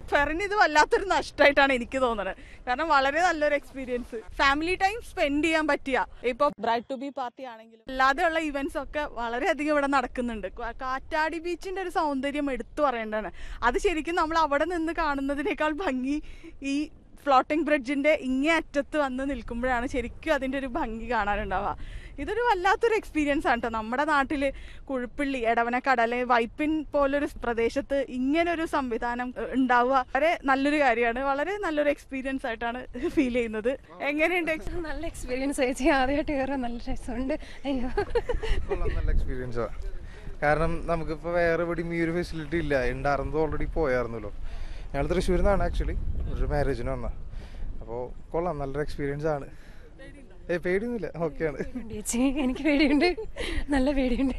ഫെറിന് ഇത് വല്ലാത്തൊരു നഷ്ടമായിട്ടാണ് എനിക്ക് തോന്നുന്നത് കാരണം വളരെ നല്ലൊരു എക്സ്പീരിയൻസ് ഫാമിലി ടൈം സ്പെൻഡ് ചെയ്യാൻ പറ്റിയ ഇപ്പൊ ബ്രൈഡ് ടു ബി പാർട്ടി ആണെങ്കിലും അല്ലാതെയുള്ള ഇവന്റ്സ് ഒക്കെ വളരെയധികം ഇവിടെ നടക്കുന്നുണ്ട് കാ- കാറ്റാടി ബീച്ചിന്റെ ഒരു സൗന്ദര്യം എടുത്തു പറയേണ്ടതാണ് അത് ശരിക്കും നമ്മൾ അവിടെ നിന്ന് കാണുന്നതിനേക്കാൾ ഭംഗി ഈ ഫ്ലോട്ടിംഗ് ബ്രിഡ്ജിന്റെ ഇങ്ങേ അറ്റത്ത് വന്ന് നിൽക്കുമ്പോഴാണ് ശരിക്കും അതിന്റെ ഒരു ഭംഗി കാണാനുണ്ടാവുക ഇതൊരു വല്ലാത്തൊരു എക്സ്പീരിയൻസ് ആണ് കേട്ടോ നമ്മുടെ നാട്ടിൽ കുഴുപ്പിള്ളി എടവനക്കട അല്ലെങ്കിൽ വൈപ്പിൻ പോലൊരു പ്രദേശത്ത് ഇങ്ങനെ ഒരു സംവിധാനം ഏഹ്, ഉണ്ടാവുക വളരെ നല്ലൊരു കാര്യമാണ് വളരെ നല്ലൊരു എക്സ്പീരിയൻസ് ആയിട്ടാണ് ഫീൽ ചെയ്യുന്നത് എങ്ങനെയുണ്ട് ex- നല്ല എക്സ്പീരിയൻസ് ചേച്ചി ആദ്യമായിട്ട് കയറാൻ നല്ല രസമുണ്ട് അയ്യോ കൊള്ളാം നല്ല എക്സ്പീരിയൻസാ കാരണം നമുക്കിപ്പോൾ വേറെ എവിടെയും ഈ ഒരു ഫെസിലിറ്റി ഇല്ല ഉണ്ടായിരുന്നത് ഓൾറെഡി പോയായിരുന്നല്ലോ ഞങ്ങൾ തൃശ്ശൂരിൽ നിന്നാണ് ആക്ച്വലി ഒരു മാരേജിന് വന്ന അപ്പോൾ കൊള്ളാം നല്ലൊരു എക്സ്പീരിയൻസ് ആണ് ഏ പേടിയൊന്നുമില്ല ഓക്കെയാണ് പേടിയുണ്ട് ചേച്ചി എനിക്ക് പേടിയുണ്ട് നല്ല പേടിയുണ്ട്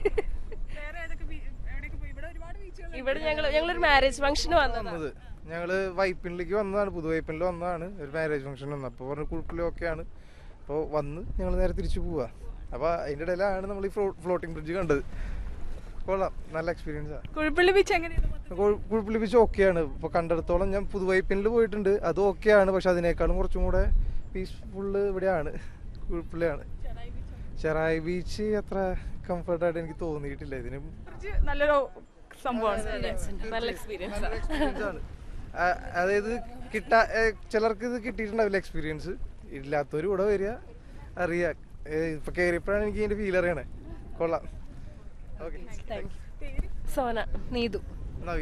ഇവിടെ ഞങ്ങൾ ഞങ്ങളൊരു മാരേജ് ഫംഗ്ഷന് വന്നതാണ് വന്നത് ഞങ്ങൾ വൈപ്പിനിലേക്ക് വന്നതാണ് പുതുവൈപ്പിനിൽ വന്നതാണ് ഒരു മാരേജ് ഫംഗ്ഷൻ വന്നത് അപ്പോൾ പറഞ്ഞ കുഴപ്പമില്ല ഓക്കെയാണ് അപ്പോൾ വന്ന് ഞങ്ങൾ നേരെ തിരിച്ചു പോവാ അപ്പോൾ അതിൻ്റെ ഇടയിലാണ് നമ്മൾ ഈ ഫ്ലോട്ടിംഗ് ബ്രിഡ്ജ് കണ്ടത് കൊള്ളാം നല്ല എക്സ്പീരിയൻസാണ് കുഴുപ്പിള്ളി ബീച്ച് എങ്ങനെയുണ്ട് കുഴപ്പമില്ല ബീച്ച് ഓക്കെയാണ് ഇപ്പോൾ കണ്ടിടത്തോളം ഞാൻ പുതുവൈപ്പിനിൽ പോയിട്ടുണ്ട് അത് ഓക്കെയാണ് പക്ഷെ അതിനേക്കാളും കുറച്ചും കൂടെ പീസ്ഫുള്ള് ഇവിടെയാണ് കുഴപ്പമില്ലാണ് ചെറായി ബീച്ച് അത്ര കംഫർട്ടായിട്ട് എനിക്ക് തോന്നിയിട്ടില്ല ഇതിന് ബീച്ച് നല്ലൊരു സംഭവമാണ് നല്ല എക്സ്പീരിയൻസ് എക്സ്പീരിയൻസ് ആണ് ആ, അതായത് കിട്ടാ ഏ, ചിലർക്ക് ഇത് കിട്ടിയിട്ടുണ്ടാവില്ല എക്സ്പീരിയൻസ് ഇല്ലാത്തവർ ഇവിടെ വരിക അറിയാം ഏ, ഇപ്പൊ കയറിയപ്പോഴാണ് എനിക്ക് ഇതിന്റെ ഫീൽ അറിയണേ കൊള്ളാം okay thank you Sona Neethu Navi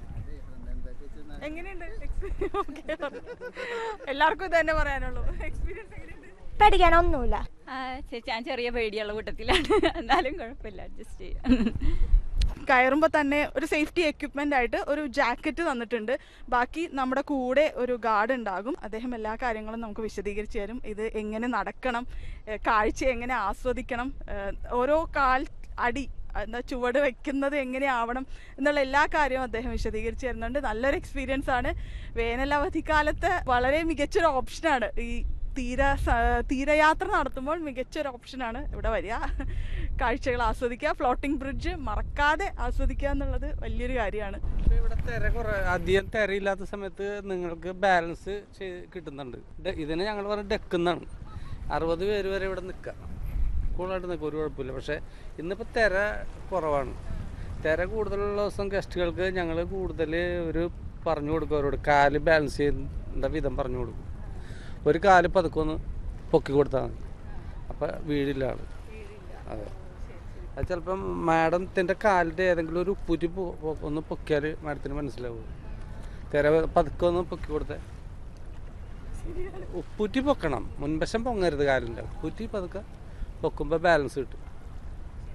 എങ്ങനെയുണ്ട് Okay. എല്ലാവർക്കും ഇത് തന്നെ പറയാനുള്ളൂ എക്സ്പീരിയൻസ് എങ്ങനെയുണ്ട് പേടിക്കാനൊന്നുമില്ല ആ, ചേച്ചി ഞാൻ ചെറിയ പേടിയുള്ള കൂട്ടത്തിലാണ് എന്നാലും കുഴപ്പമില്ല അഡ്ജസ്റ്റ് ചെയ്യാം കയറുമ്പോൾ തന്നെ ഒരു സേഫ്റ്റി എക്യുപ്മെന്റ് ആയിട്ട് ഒരു ജാക്കറ്റ് തന്നിട്ടുണ്ട് ബാക്കി നമ്മുടെ കൂടെ ഒരു ഗാർഡ് ഉണ്ടാകും അദ്ദേഹം എല്ലാ കാര്യങ്ങളും നമുക്ക് വിശദീകരിച്ചു തരും ഇത് എങ്ങനെ നടക്കണം ഏഹ് കാഴ്ച എങ്ങനെ ആസ്വദിക്കണം ഏഹ് ഓരോ കാൽ അടി എന്താ ചുവട് വെക്കുന്നത് എങ്ങനെയാവണം എന്നുള്ള എല്ലാ കാര്യവും അദ്ദേഹം വിശദീകരിച്ചു തരുന്നുണ്ട് നല്ലൊരു എക്സ്പീരിയൻസ് ആണ് വേനൽ അവധിക്കാലത്ത് വളരെ മികച്ചൊരു ഓപ്ഷനാണ് ഈ തീര സ- തീരയാത്ര നടത്തുമ്പോൾ മികച്ചൊരു ഓപ്ഷനാണ് ഇവിടെ വരിക കാഴ്ചകൾ ആസ്വദിക്കുക ഫ്ലോട്ടിംഗ് ബ്രിഡ്ജ് മറക്കാതെ ആസ്വദിക്കുക എന്നുള്ളത് വലിയൊരു കാര്യമാണ് ഇപ്പൊ ഇവിടെ തിര കുറെ അധികം തിരയില്ലാത്ത സമയത്ത് നിങ്ങൾക്ക് ബാലൻസ് ചെയ്ത് കിട്ടുന്നുണ്ട് ഡെ- ഇതിന് ഞങ്ങൾ പറഞ്ഞ ഡെക്കുന്നാണ് അറുപത് പേര് വരെ ഇവിടെ നിൽക്കാം കൂളായിട്ട് നിൽക്കും ഒരു കുഴപ്പമില്ല പക്ഷേ ഇന്നിപ്പോൾ തിര കുറവാണ് തിര കൂടുതലുള്ള ദിവസം ഗസ്റ്റുകൾക്ക് ഞങ്ങൾ കൂടുതൽ ഒരു പറഞ്ഞു കൊടുക്കും അവരോട് കാല് ബാലൻസ് ചെയ്യേണ്ട വിധം പറഞ്ഞു കൊടുക്കും ഒരു കാല് പതുക്കെ ഒന്ന് പൊക്കി കൊടുത്താൽ മതി അപ്പം വീഴില്ല ആള് അതെ അത് ചിലപ്പം മാഡത്തിൻ്റെ കാലിൻ്റെ ഏതെങ്കിലും ഒരു ഉപ്പുറ്റി പൊ- പൊ- ഒന്ന് പൊക്കിയാൽ മാഡത്തിന് മനസ്സിലാവും തിര പതുക്കെ ഒന്ന് പൊക്കി കൊടുത്തേ ഉപ്പുറ്റി പൊക്കണം മുൻവശം പൊങ്ങരുത് കാലിൻ്റെ ഉപ്പുറ്റി പതുക്കെ പൊക്കുമ്പോൾ ബാലൻസ് കിട്ടും